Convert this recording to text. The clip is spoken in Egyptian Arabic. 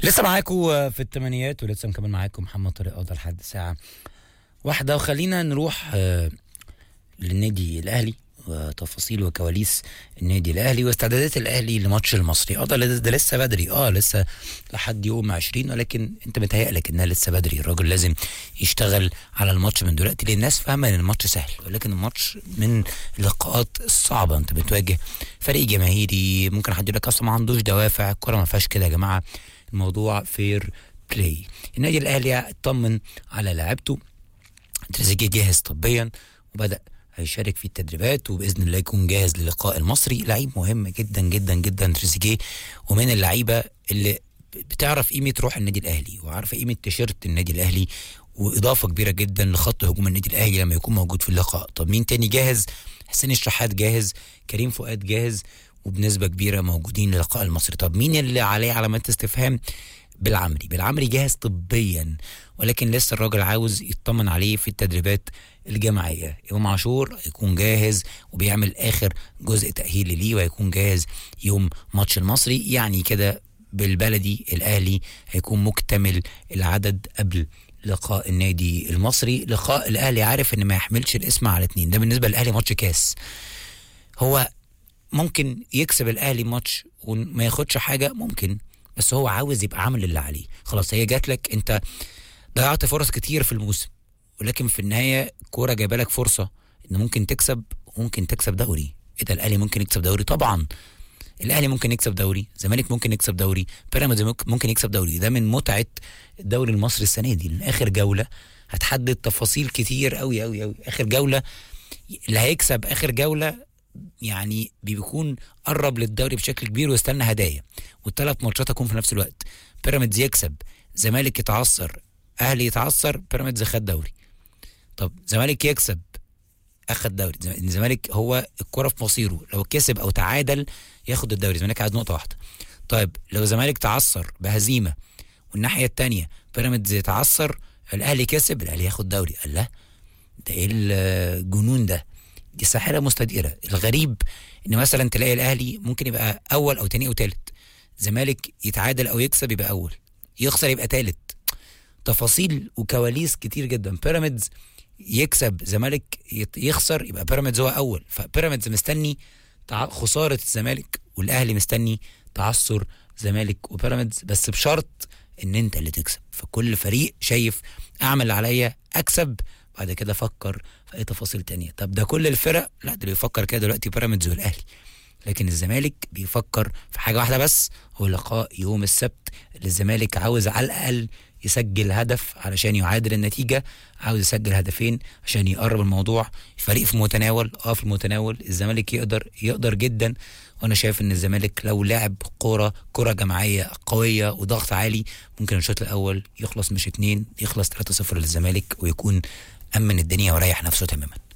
لسه معاكم في الثمانينات ولسه مكمل معاكم محمد طارق قضى لحد الساعة واحدة وخلينا نروح آه، للنادي الأهلي وتفاصيل وكواليس النادي الأهلي واستعدادات الأهلي لماتش المصري اه ده ده لسه بدري اه لسه لحد يوم 20 ولكن انت متهيألك انها لسه بدري الراجل لازم يشتغل على الماتش من دلوقتي لان الناس فاهمة ان الماتش سهل ولكن الماتش من اللقاءات الصعبة انت بتواجه فريق جماهيري ممكن حد يقول لك اصلا ما عندوش دوافع الكورة ما فيهاش كده يا جماعة الموضوع فير بلاي النادي الاهلي اطمن على لاعبته تريزيجيه جاهز طبيا وبدا هيشارك في التدريبات وباذن الله يكون جاهز للقاء المصري لعيب مهم جدا جدا جدا تريزيجيه ومن اللعيبه اللي بتعرف قيمه روح النادي الاهلي وعارفه قيمه تيشيرت النادي الاهلي واضافه كبيره جدا لخط هجوم النادي الاهلي لما يكون موجود في اللقاء طب مين تاني جاهز حسين الشحات جاهز كريم فؤاد جاهز وبنسبه كبيره موجودين للقاء المصري طب مين اللي عليه علامات استفهام بالعمري بالعمري جاهز طبيا ولكن لسه الراجل عاوز يطمن عليه في التدريبات الجماعيه امام عاشور هيكون جاهز وبيعمل اخر جزء تاهيلي ليه وهيكون جاهز يوم ماتش المصري يعني كده بالبلدي الاهلي هيكون مكتمل العدد قبل لقاء النادي المصري لقاء الاهلي عارف ان ما يحملش الاسم على اتنين ده بالنسبه للاهلي ماتش كاس هو ممكن يكسب الاهلي ماتش وما ياخدش حاجه ممكن بس هو عاوز يبقى عامل اللي عليه خلاص هي جات لك انت ضيعت فرص كتير في الموسم ولكن في النهايه كوره جايبه لك فرصه ان ممكن تكسب وممكن تكسب دوري ايه ده الاهلي ممكن يكسب دوري طبعا الاهلي ممكن يكسب دوري الزمالك ممكن يكسب دوري بيراميدز ممكن يكسب دوري ده من متعه الدوري المصري السنه دي لان اخر جوله هتحدد تفاصيل كتير قوي قوي قوي اخر جوله اللي هيكسب اخر جوله يعني بيكون قرب للدوري بشكل كبير ويستنى هدايا والثلاث ماتشات هتكون في نفس الوقت بيراميدز يكسب زمالك يتعثر اهلي يتعثر بيراميدز خد دوري طب زمالك يكسب اخد دوري الزمالك هو الكره في مصيره لو كسب او تعادل ياخد الدوري الزمالك عايز نقطه واحده طيب لو الزمالك تعثر بهزيمه والناحيه الثانيه بيراميدز يتعثر الاهلي كسب الاهلي ياخد دوري قال لا ده ايه الجنون ده دي ساحره مستديره الغريب ان مثلا تلاقي الاهلي ممكن يبقى اول او تاني او تالت زمالك يتعادل او يكسب يبقى اول يخسر يبقى تالت تفاصيل وكواليس كتير جدا بيراميدز يكسب زمالك يخسر يبقى بيراميدز هو اول فبيراميدز مستني خساره الزمالك والاهلي مستني تعثر زمالك وبيراميدز بس بشرط ان انت اللي تكسب فكل فريق شايف اعمل اللي عليا اكسب بعد كده فكر في اي تفاصيل تانية طب ده كل الفرق لا ده بيفكر كده دلوقتي بيراميدز والاهلي لكن الزمالك بيفكر في حاجه واحده بس هو لقاء يوم السبت اللي الزمالك عاوز على الاقل يسجل هدف علشان يعادل النتيجه عاوز يسجل هدفين عشان يقرب الموضوع فريق في المتناول اه في المتناول الزمالك يقدر يقدر جدا وانا شايف ان الزمالك لو لعب كوره كره جماعيه قويه وضغط عالي ممكن الشوط الاول يخلص مش اتنين يخلص 3-0 للزمالك ويكون امن الدنيا وريح نفسه تماما